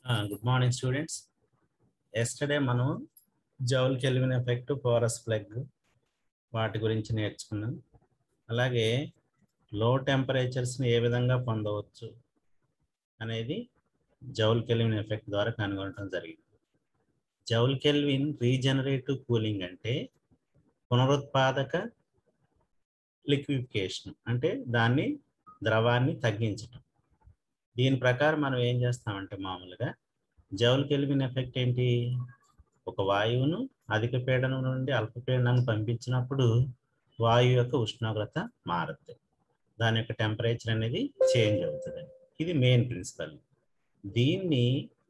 Good morning students yesterday మనం Joule Kelvin effect porous plug వాటి గురించి నేర్చుకున్నాం అలాగే లో టెంపరేచర్స్ని ఏ విధంగా పొందవచ్చు అనేది జౌల్ కెల్విన్ ఎఫెక్ట్ ద్వారా కనుగొనడం జరిగింది జౌల్ కెల్విన్ రీజనరేటివ్ కూలింగ్ అంటే పునరుత్పాదక లిక్విఫికేషన్ అంటే దాన్ని ద్రవాన్ని తగ్గించటం దీని ప్రకారం మనం ఏం చేస్తామంటే మామూలుగా జౌల్ కెల్విన్ ఎఫెక్ట్ ఏంటి ఒక వాయువును అధిక పీడనం నుండి అల్ప పీడనాన్ని పంపించినప్పుడు వాయువు యొక్క ఉష్ణోగ్రత మారుతుంది దాని యొక్క టెంపరేచర్ అనేది చేంజ్ అవుతుంది ఇది మెయిన్ ప్రిన్సిపల్ దీన్ని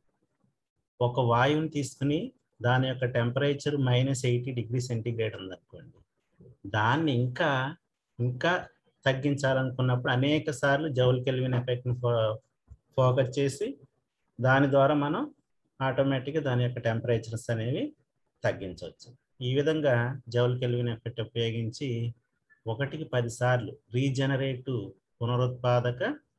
ఒక వాయువుని తీసుకుని దాని యొక్క temperature minus eighty degree centigrade ఉందనుకోండి దాన్ని ఇంకా ఇంకా తగ్గించాలనుకున్నప్పుడు అనేక సార్లు జౌల్ కెల్విన్ ఎఫెక్ట్ని ఫోకస్ చేసి దాని ద్వారా మనం ఆటోమేటిక్గా దాని యొక్క టెంపరేచర్స్ అనేవి తగ్గించవచ్చు ఈ విధంగా జౌల్ కెల్విన్ ఎఫెక్ట్ ఉపయోగించి ఒకటికి పది సార్లు రీజనరేటివ్ పునరుత్పాదక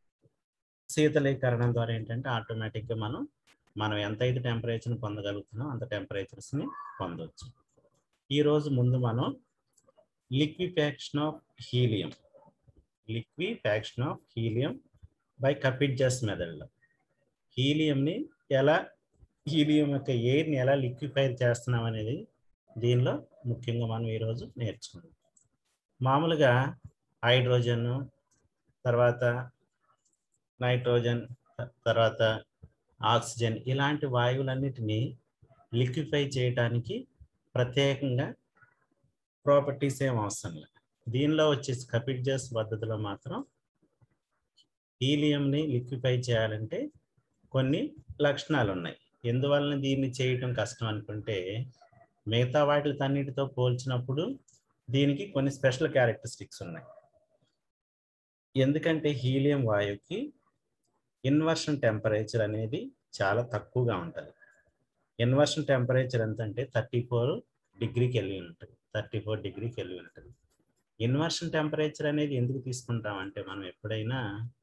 శీతలీకరణం ద్వారా ఏంటంటే ఆటోమేటిక్గా మనం మనం ఎంతైతే టెంపరేచర్ని పొందగలుగుతున్నాం అంత టెంపరేచర్స్ని పొందవచ్చు ఈరోజు ముందు మనం liquefaction of helium liquefaction of helium by Kapitza's మెథడ్లో హీలియంని ఎలా హీలియం యొక్క ఎయిర్ని ఎలా లిక్విఫై చేస్తున్నాం అనేది దీనిలో ముఖ్యంగా మనం ఈరోజు నేర్చుకుందాం మామూలుగా హైడ్రోజన్ తర్వాత నైట్రోజన్ తర్వాత ఆక్సిజన్ ఇలాంటి వాయువులన్నిటినీ లిక్విఫై చేయడానికి ప్రత్యేకంగా ప్రాపర్టీస్ ఏం అవసరం లేదు దీనిలో వచ్చేసి కపిడ్జస్ పద్ధతిలో మాత్రం హీలియంని లిక్విఫై చేయాలంటే కొన్ని లక్షణాలు ఉన్నాయి ఎందువలన దీన్ని చేయటం కష్టం అనుకుంటే మిగతా వాటితో అన్నిటితో పోల్చినప్పుడు దీనికి కొన్ని స్పెషల్ క్యారెక్టరిస్టిక్స్ ఉన్నాయి ఎందుకంటే హీలియం వాయువుకి ఇన్వర్షన్ టెంపరేచర్ అనేది చాలా తక్కువగా ఉంటుంది ఇన్వర్షన్ టెంపరేచర్ ఎంత అంటే థర్టీ ఫోర్ డిగ్రీకి వెళ్ళి ఉంటుంది థర్టీ ఫోర్ డిగ్రీకి వెళ్ళి ఉంటుంది ఇన్వర్షన్ టెంపరేచర్ అనేది ఎందుకు తీసుకుంటామంటే మనం ఎప్పుడైనా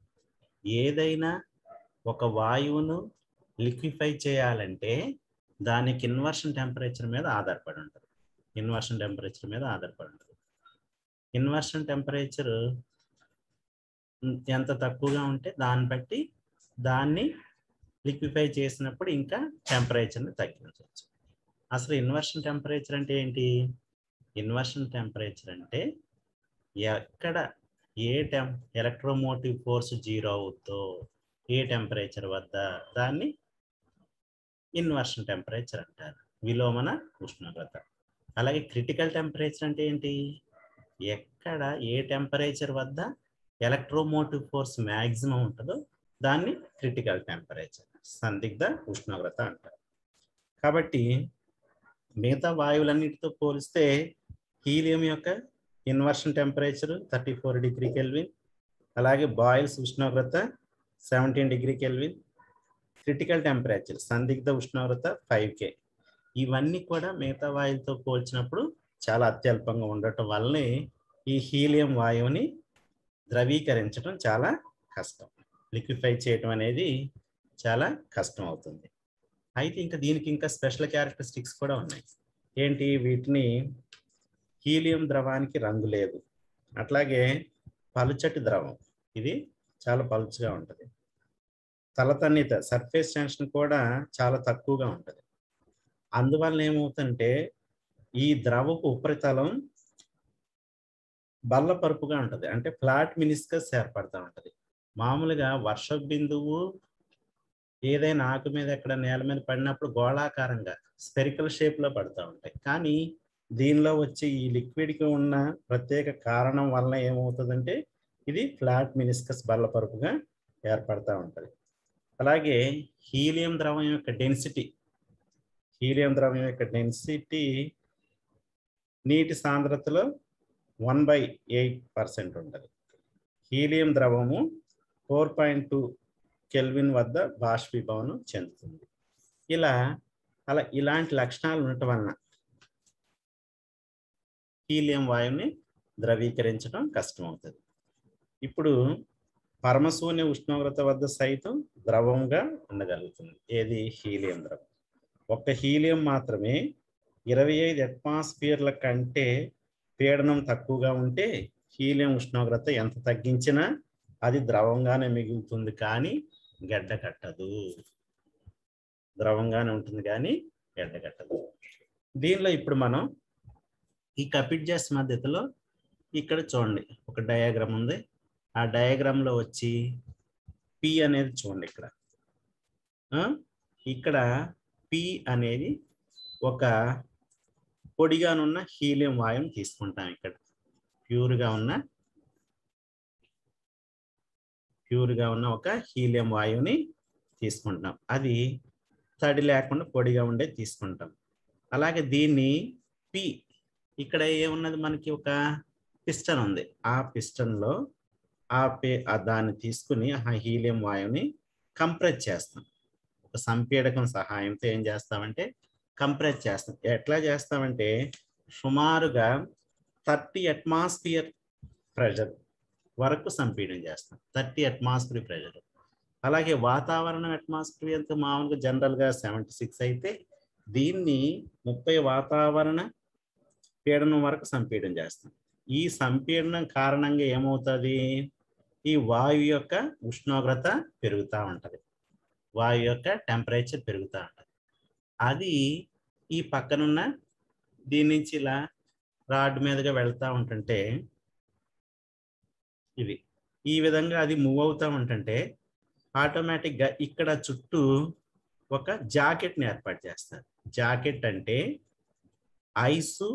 ఏదైనా ఒక వాయువును లిక్విఫై చేయాలంటే దానికి ఇన్వర్షన్ టెంపరేచర్ మీద ఆధారపడి ఉంటుంది ఇన్వర్షన్ టెంపరేచర్ మీద ఆధారపడి ఉంటుంది ఇన్వర్షన్ టెంపరేచర్ ఎంత తక్కువగా ఉంటే దాన్ని బట్టి దాన్ని లిక్విఫై చేసినప్పుడు ఇంకా టెంపరేచర్ని తగ్గించవచ్చు అసలు ఇన్వర్షన్ టెంపరేచర్ అంటే ఏంటి ఇన్వర్షన్ టెంపరేచర్ అంటే ఎక్కడ ఏ టెం ఎలక్ట్రోమోటివ్ ఫోర్స్ జీరో అవుద్దో ఏ టెంపరేచర్ వద్ద దాన్ని ఇన్వర్షన్ టెంపరేచర్ అంటారు విలోమన ఉష్ణోగ్రత అలాగే క్రిటికల్ టెంపరేచర్ అంటే ఏంటి ఎక్కడ ఏ టెంపరేచర్ వద్ద ఎలక్ట్రోమోటివ్ ఫోర్స్ మ్యాక్సిమం ఉంటుందో దాన్ని క్రిటికల్ టెంపరేచర్ సందిగ్ధ ఉష్ణోగ్రత అంటారు కాబట్టి మిగతా వాయువులన్నిటితో పోలిస్తే హీలియం యొక్క inversion temperature thirty four degree Kelvin అలాగే బాయిల్స్ ఉష్ణోగ్రత seventeen degree Kelvin critical temperature సందిగ్ధ ఉష్ణోగ్రత ఫైవ్ కే ఇవన్నీ కూడా మిగతా వాయువులతో పోల్చినప్పుడు చాలా అత్యల్పంగా ఉండటం వల్లనే ఈ హీలియం వాయువుని ద్రవీకరించడం చాలా కష్టం లిక్విఫై చేయటం అనేది చాలా కష్టం అవుతుంది అయితే ఇంకా దీనికి ఇంకా స్పెషల్ క్యారెక్టరిస్టిక్స్ కూడా ఉన్నాయి ఏంటి వీటిని హీలియం ద్రవానికి రంగు లేదు అట్లాగే పలుచటి ద్రవం ఇది చాలా పలుచగా ఉంటుంది తలతన్నిత సర్ఫేస్ టెన్షన్ కూడా చాలా తక్కువగా ఉంటుంది అందువల్ల ఏమవుతుందంటే ఈ ద్రవపు ఉపరితలం బల్లపరుపుగా ఉంటుంది అంటే ఫ్లాట్ మినిస్కస్ ఏర్పడుతూ ఉంటుంది మామూలుగా వర్ష బిందువు ఏదైనా ఆకు మీద ఎక్కడ నేల మీద పడినప్పుడు గోళాకారంగా స్పెరికల్ షేప్లో పడుతూ ఉంటాయి కానీ దీనిలో వచ్చే ఈ లిక్విడ్కి ఉన్న ప్రత్యేక కారణం వలన ఏమవుతుందంటే ఇది ఫ్లాట్ మినిస్కస్ బల్లపరుపుగా ఏర్పడుతూ ఉంటుంది అలాగే హీలియం ద్రవం యొక్క డెన్సిటీ హీలియం ద్రవం యొక్క డెన్సిటీ నీటి సాంద్రతలో వన్ బై ఎయిట్ పర్సెంట్ ఉంటుంది హీలియం ద్రవము ఫోర్ పాయింట్ టూ కెల్విన్ వద్ద బాష్పీభవనం చెందుతుంది ఇలా అలా ఇలాంటి లక్షణాలు ఉండటం వలన హీలియం వాయువుని ద్రవీకరించడం కష్టమవుతుంది ఇప్పుడు పరమశూన్య ఉష్ణోగ్రత వద్ద సైతం ద్రవంగా ఉండగలుగుతుంది ఏది హీలియం ద్రవం ఒక్క హీలియం మాత్రమే ఇరవై ఐదు అట్మాస్ఫియర్ల కంటే పీడనం తక్కువగా ఉంటే హీలియం ఉష్ణోగ్రత ఎంత తగ్గించినా అది ద్రవంగానే మిగులుతుంది కానీ గడ్డ కట్టదు ద్రవంగానే ఉంటుంది కానీ గడ్డ కట్టదు దీనిలో ఇప్పుడు మనం ఈ కపిడ్జాస్ మధ్యలో ఇక్కడ చూడండి ఒక డయాగ్రామ్ ఉంది ఆ diagram లో వచ్చి పి అనేది చూడండి ఇక్కడ ఆ, ఇక్కడ పి అనేది ఒక పొడిగానున్న హీలియం వాయువుని తీసుకుంటాం ఇక్కడ ప్యూర్గా ఉన్న ప్యూర్గా ఉన్న ఒక హీలియం వాయువుని తీసుకుంటాం అది తడి లేకుండా పొడిగా ఉండే తీసుకుంటాం అలాగే దీన్ని పి ఇక్కడ ఏమున్నది మనకి ఒక పిస్టన్ ఉంది ఆ పిస్టన్ లో ఆ పే ఆ దాన్ని తీసుకుని ఆ హీలియం వాయువుని కంప్రెస్ చేస్తాం ఒక సంపీడకం సహాయంతో ఏం చేస్తామంటే కంప్రెస్ చేస్తాం ఎట్లా చేస్తామంటే సుమారుగా థర్టీ అట్మాస్ఫియర్ ప్రెషర్ వరకు సంపీడనం చేస్తాం థర్టీ అట్మాస్ఫియర్ ప్రెషర్ అలాగే వాతావరణం అట్మాస్ఫియర్ ఎంత మామూలుగా జనరల్గా సెవెంటీ సిక్స్ అయితే దీన్ని ముప్పై వాతావరణ పీడనం వరకు సంపీడనం చేస్తాం ఈ సంపీడనం కారణంగా ఏమవుతుంది ఈ వాయువు యొక్క ఉష్ణోగ్రత పెరుగుతూ ఉంటది వాయువు యొక్క టెంపరేచర్ పెరుగుతూ ఉంటది అది ఈ పక్కనున్న దీని నుంచి ఇలా రాడ్ మీదుగా వెళ్తూ ఉంటుంటే ఇది ఈ విధంగా అది మూవ్ అవుతూ ఉంటుంటే ఆటోమేటిక్గా ఇక్కడ చుట్టూ ఒక జాకెట్ని ఏర్పాటు చేస్తారు జాకెట్ అంటే ఐసు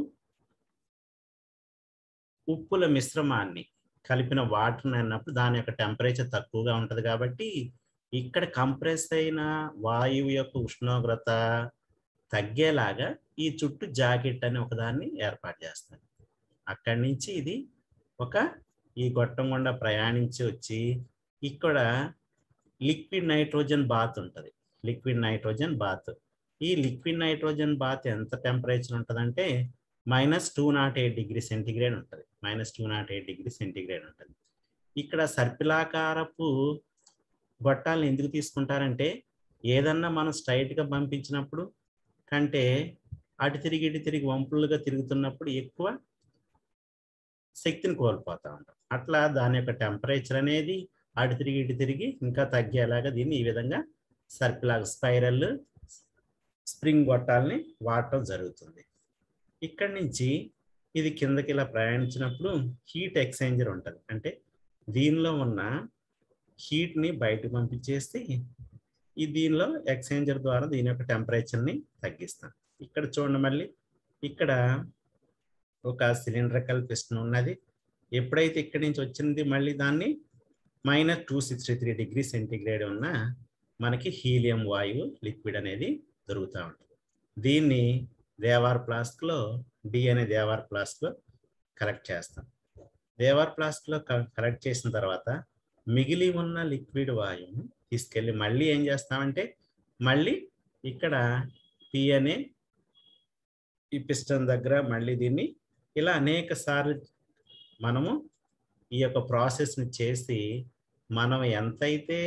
ఉప్పుల మిశ్రమాన్ని కలిపిన వాటర్ అన్నప్పుడు దాని యొక్క టెంపరేచర్ తక్కువగా ఉంటుంది కాబట్టి ఇక్కడ కంప్రెస్ అయిన వాయువు యొక్క ఉష్ణోగ్రత తగ్గేలాగా ఈ చుట్టూ జాకెట్ అని ఒకదాన్ని ఏర్పాటు చేస్తారు అక్కడి నుంచి ఇది ఒక ఈ గొట్టం గుండా ప్రయాణించి వచ్చి ఇక్కడ లిక్విడ్ నైట్రోజన్ బాత్ ఉంటుంది లిక్విడ్ నైట్రోజన్ బాత్ ఈ లిక్విడ్ నైట్రోజన్ బాత్ ఎంత టెంపరేచర్ ఉంటుందంటే minus two naught eight degree centigrade ఉంటుంది minus two naught eight degree centigrade ఉంటుంది ఇక్కడ సర్పిలాకారపు గొట్టాలను ఎందుకు తీసుకుంటారంటే ఏదన్నా మనం స్ట్రైట్గా పంపించినప్పుడు కంటే అటు తిరిగి ఇటు తిరిగి వంపులుగా తిరుగుతున్నప్పుడు ఎక్కువ శక్తిని కోల్పోతా ఉంటాం అట్లా దాని యొక్క టెంపరేచర్ అనేది అటు తిరిగి ఇటు తిరిగి ఇంకా తగ్గేలాగా దీన్ని ఈ విధంగా సర్పిలాగా స్పైరల్ స్ప్రింగ్ గొట్టాలని వాడటం జరుగుతుంది ఇక్కడి నుంచి ఇది కిందకి ఇలా ప్రయాణించినప్పుడు హీట్ ఎక్స్చేంజర్ ఉంటుంది అంటే దీనిలో ఉన్న హీట్ని బయటకు పంపించేసి ఈ దీనిలో ఎక్స్చేంజర్ ద్వారా దీని యొక్క టెంపరేచర్ని తగ్గిస్తాం ఇక్కడ చూడండి మళ్ళీ ఇక్కడ ఒక సిలిండ్రికల్ పిస్టన్ ఉన్నది ఎప్పుడైతే ఇక్కడి నుంచి వచ్చింది మళ్ళీ దాన్ని minus two sixty three degree centigrade ఉన్న మనకి హీలియం వాయువు లిక్విడ్ అనేది దొరుకుతూ ఉంటుంది దీన్ని దేవార్ ఫ్లాస్క్లో డి అనే దేవార్ ఫ్లాస్క్లో కలెక్ట్ చేస్తాం దేవార్ ఫ్లాస్క్లో కలెక్ట్ చేసిన తర్వాత మిగిలి ఉన్న లిక్విడ్ వాయువును తీసుకెళ్ళి మళ్ళీ ఏం చేస్తామంటే మళ్ళీ ఇక్కడ పి అనే ఈ పిస్టన్ దగ్గర మళ్ళీ దీన్ని ఇలా అనేక సార్లు మనము ఈ యొక్క ప్రాసెస్ని చేసి మనం ఎంతైతే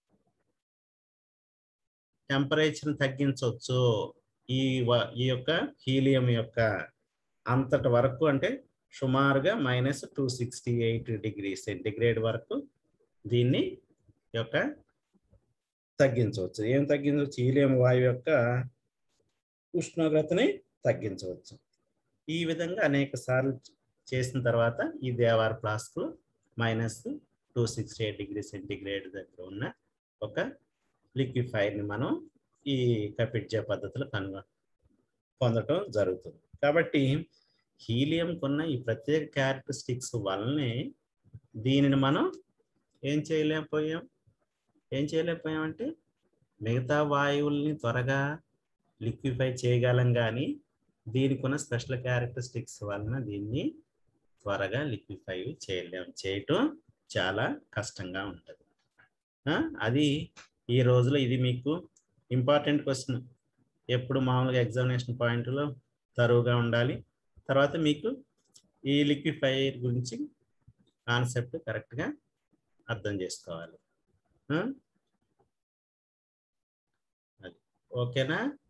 టెంపరేచర్ని తగ్గించవచ్చు ఈ వ- ఈ యొక్క హీలియం యొక్క అంతటి వరకు అంటే సుమారుగా minus two sixty eight degree centigrade వరకు దీన్ని యొక్క తగ్గించవచ్చు ఏం తగ్గించవచ్చు హీలియం వాయువు యొక్క ఉష్ణోగ్రతని తగ్గించవచ్చు ఈ విధంగా అనేక సార్లు చేసిన తర్వాత ఈ Dewar flask minus two sixty eight degree centigrade దగ్గర ఉన్న ఒక లిక్విఫైర్ని మనం ఈ కపిడ్జా పద్ధతిలో కనుగొ పొందటం జరుగుతుంది కాబట్టి హీలియం కొన్న ఈ ప్రత్యేక క్యారెక్టరిస్టిక్స్ వల్లనే దీనిని మనం ఏం చేయలేకపోయాం ఏం చేయలేకపోయామంటే మిగతా వాయువుల్ని త్వరగా లిక్విఫై చేయగలం కానీ దీనికి ఉన్న స్పెషల్ క్యారెక్టరిస్టిక్స్ వలన దీన్ని త్వరగా లిక్విఫై చేయలేం చేయటం చాలా కష్టంగా ఉంటుంది ఆ, అది ఈ రోజులో ఇది మీకు ఇంపార్టెంట్ క్వశ్చన్ ఎప్పుడు మామూలుగా ఎగ్జామినేషన్ పాయింట్లో తరువుగా ఉండాలి తర్వాత మీకు ఈ లిక్విఫైర్ గురించి కాన్సెప్ట్ కరెక్ట్గా అర్థం చేసుకోవాలి ఆ? అది ఓకేనా